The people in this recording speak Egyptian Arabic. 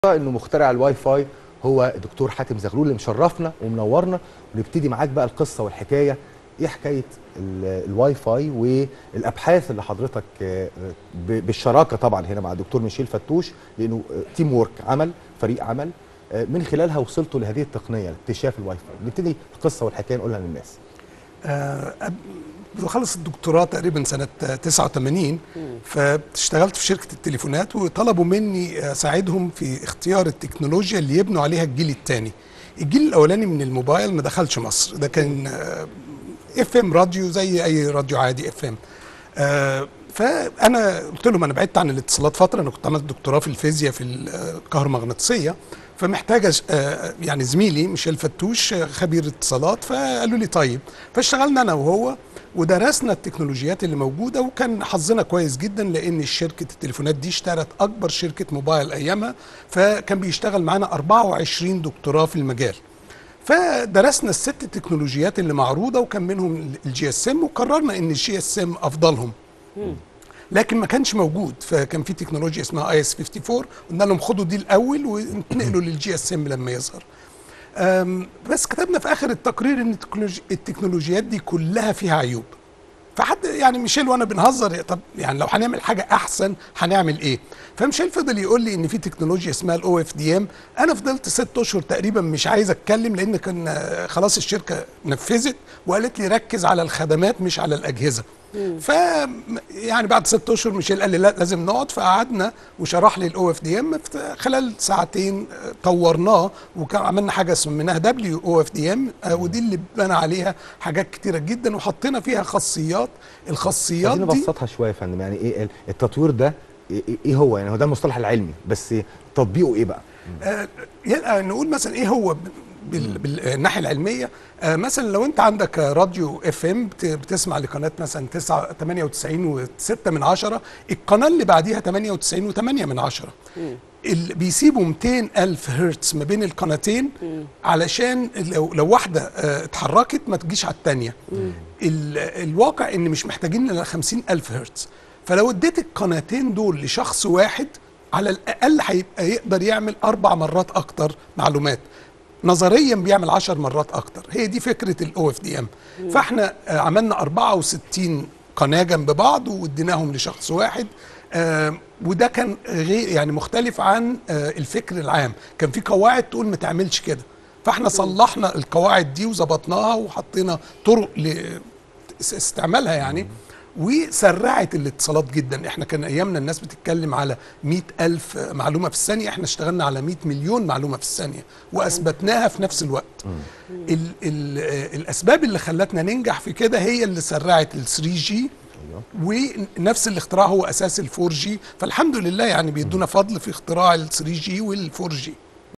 انه مخترع الواي فاي هو الدكتور حاتم زغلول اللي مشرفنا ومنورنا ونبتدي معاك بقى القصه والحكايه ايه حكايه ال- الواي فاي والابحاث اللي حضرتك آه، ب- بالشراكه طبعا هنا مع الدكتور ميشيل فتوش لانه آه، تيم وورك عمل فريق عمل آه، من خلالها وصلتوا لهذه التقنيه اكتشاف الواي فاي نبتدي القصه والحكايه نقولها للناس آه، أب- بخلص الدكتوراه تقريبا سنة آه، 89 فاشتغلت في شركة التليفونات وطلبوا مني أساعدهم في اختيار التكنولوجيا اللي يبنوا عليها الجيل الثاني الجيل الأولاني من الموبايل ما دخلش مصر ده كان اف ام راديو زي أي راديو عادي اف ام فأنا قلت لهم أنا بعدت عن الاتصالات فترة أنا كنت عملت دكتوراه في الفيزياء في الكهرومغناطيسية فمحتاجة آه، يعني زميلي ميشيل فتوش آه، خبير اتصالات فقالوا لي طيب فاشتغلنا انا وهو ودرسنا التكنولوجيات اللي موجوده وكان حظنا كويس جدا لان شركه التليفونات دي اشترت اكبر شركه موبايل ايامها فكان بيشتغل معانا 24 دكتوراه في المجال فدرسنا الست تكنولوجيات اللي معروضه وكان منهم الجي اس ام وقررنا ان الجي اس ام افضلهم لكن ما كانش موجود فكان في تكنولوجيا اسمها اي اس 54 قلنا لهم خدوا دي الاول وانتقلوا للجي اس ام لما يظهر أم، بس كتبنا في اخر التقرير ان التكنولوجي- التكنولوجيات دي كلها فيها عيوب فحد يعني ميشيل وانا بنهزر طب يعني لو هنعمل حاجه احسن هنعمل ايه فميشيل فضل يقول لي ان في تكنولوجيا اسمها الاو اف دي ام انا فضلت ست اشهر تقريبا مش عايز اتكلم لان كان آه، خلاص الشركه نفذت وقالت لي ركز على الخدمات مش على الاجهزه ف يعني بعد ست اشهر ميشيل قال لي لا لازم نقعد فقعدنا وشرح لي الاو اف دي ام خلال ساعتين آه، طورناه وكان عملنا حاجه سميناها دبليو او اف دي ام ودي اللي بنى عليها حاجات كتيره جدا وحطينا فيها خاصيات الخاصيات عايزين دي نبسطها شويه يا فندم يعني ايه ال- التطوير ده ايه إيه هو يعني هو ده المصطلح العلمي بس تطبيقه ايه بقى آه، يبقى نقول مثلا ايه هو بال- بالناحيه العلميه آه، مثلا لو انت عندك آه، راديو اف ام بتسمع لقناه مثلا 9 98 و6 من عشرة القناه اللي بعديها 98 و8 من عشرة اللي بيسيبوا 200 ألف هرتز ما بين القناتين علشان لو, لو واحدة آه، اتحركت ما تجيش على التانية ال- الواقع ان مش محتاجين الا 50 ألف هرتز فلو اديت القناتين دول لشخص واحد على الأقل هيبقى يقدر يعمل أربع مرات أكتر معلومات نظريا بيعمل 10 مرات اكتر هي دي فكره الاو اف دي ام فاحنا آه، عملنا 64 قناه جنب بعض واديناهم لشخص واحد آه، وده كان غير يعني مختلف عن آه، الفكر العام كان في قواعد تقول ما تعملش كده فاحنا صلحنا القواعد دي وظبطناها وحطينا طرق لاستعمالها يعني وسرعت الاتصالات جدا احنا كان ايامنا الناس بتتكلم على مئة ألف معلومة في الثانية احنا اشتغلنا على 100 مليون معلومة في الثانية واثبتناها في نفس الوقت ال ال الاسباب اللي خلتنا ننجح في كده هي اللي سرعت ال 3 جي ونفس الاختراع هو اساس ال 4 جي فالحمد لله يعني بيدونا فضل في اختراع ال 3 جي وال 4 جي